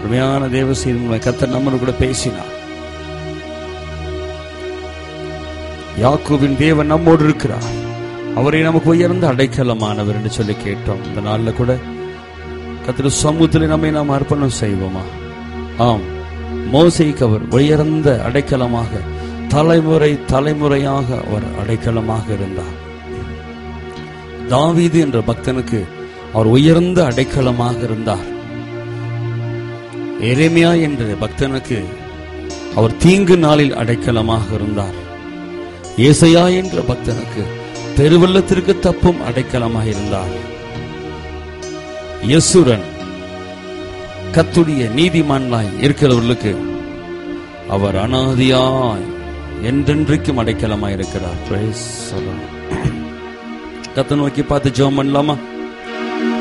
உண்மையான தேவ செய்தி கத்தர் நம்மளோட கூட பேசினார் யாக்கோபின் தேவன் நம்மோடு இருக்கிறார் அவரை நமக்கு உயர்ந்த அடைக்கலமானவர் என்று சொல்லி கேட்டோம் இந்த நாள்ல கூட கத்திர சமூகத்தில் நம்மை நாம் அர்ப்பணம் செய்வோமா ஆம் மோசைக்கு அவர் உயர்ந்த அடைக்கலமாக தலைமுறை தலைமுறையாக அவர் அடைக்கலமாக இருந்தார் தாவீது என்ற பக்தனுக்கு அவர் உயர்ந்த அடைக்கலமாக இருந்தார் எரேமியா என்ற பக்தனுக்கு அவர் தீங்கு நாளில் அடைக்கலமாக இருந்தார் ஏசையா என்ற பக்தனுக்கு பெருவெள்ளத்திற்கு தப்பும் அடைக்கலமாக இருந்தார் யசுரன் கத்துடைய நீதிமான்லாய் இருக்கிறவர்களுக்கு அவர் அனாதியாய் என்றென்றைக்கும் அடைக்கலமாய் இருக்கிறார் Praise the Lord. கத்தை நோக்கி பார்த்து ஜெபம் பண்ணலாமா